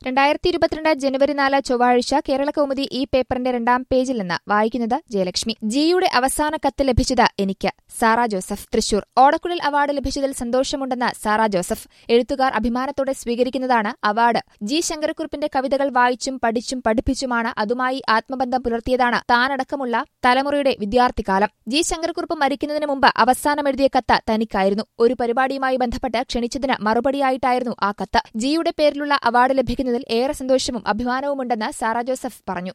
രണ്ടായിരത്തി ഇരുപത്തിരണ്ട് ജനുവരി നാല് ചൊവ്വാഴ്ച കേരള കൗമുദി ഈ പേപ്പറിന്റെ രണ്ടാം പേജിൽ നിന്ന് വായിക്കുന്നത് ജയലക്ഷ്മി ജിയുടെ അവസാന കത്ത് ലഭിച്ചത് എനിക്ക് സാറ ജോസഫ് തൃശൂർ ഓടക്കുഴൽ അവാർഡ് ലഭിച്ചതിൽ സന്തോഷമുണ്ടെന്ന് സാറ ജോസഫ് എഴുത്തുകാർ അഭിമാനത്തോടെ സ്വീകരിക്കുന്നതാണ് അവാർഡ് ജി ശങ്കരക്കുറുപ്പിന്റെ കവിതകൾ വായിച്ചും പഠിച്ചും പഠിപ്പിച്ചുമാണ് അതുമായി ആത്മബന്ധം പുലർത്തിയതാണ് താനടക്കമുള്ള തലമുറയുടെ വിദ്യാർത്ഥിക്കാലം ജി ശങ്കരക്കുറുപ്പ് മരിക്കുന്നതിന് മുമ്പ് അവസാനം എഴുതിയ കത്ത് തനിക്കായിരുന്നു ഒരു പരിപാടിയുമായി ബന്ധപ്പെട്ട് ക്ഷണിച്ചതിന് മറുപടിയായിട്ടായിരുന്നു ആ കത്ത് ജിയുടെ പേരിലുള്ള അവാർഡ് ലഭിക്കുന്നതിൽ ഏറെ സന്തോഷവും അഭിമാനവുമുണ്ടെന്ന് സാറ ജോസഫ് പറഞ്ഞു